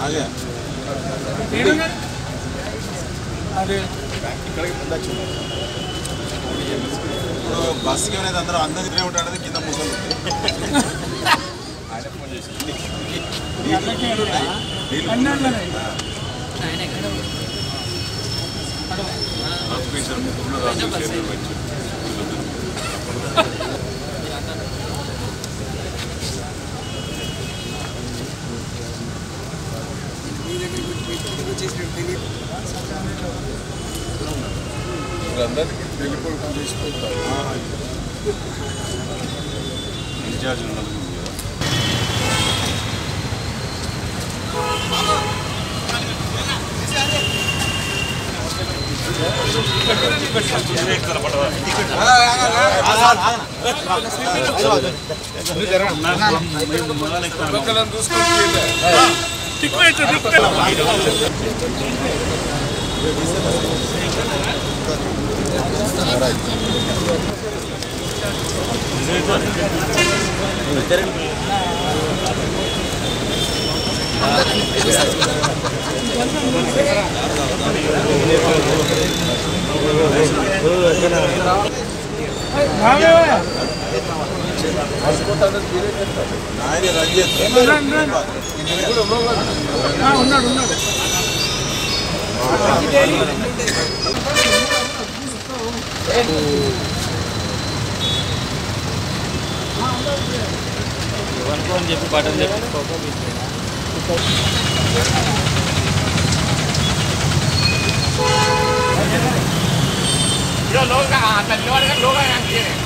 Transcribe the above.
అదే అదే ఇక్కడికి ముందు వచ్చింది ఇప్పుడు బస్సుకి ఏమైనా అందరూ అందరి తినే ఉంటాడని కింద ముసలు ఆయన ఫోన్ చేసి నీళ్ళు నీళ్ళు ఉన్నాయి నీళ్ళు అన్నాళ్ళనే ఆఫీసర్ ముగ్గురు రాసి అందరికీ పెళ్లి కొడుకు చేసిపోతారు ఇన్ఛార్జ్ ఉన్నది కదా నాయన రంజిత్ ఉన్నాడు ఉన్నాడు అని చెప్పి బటన్ చెప్పి लोग लोग लोग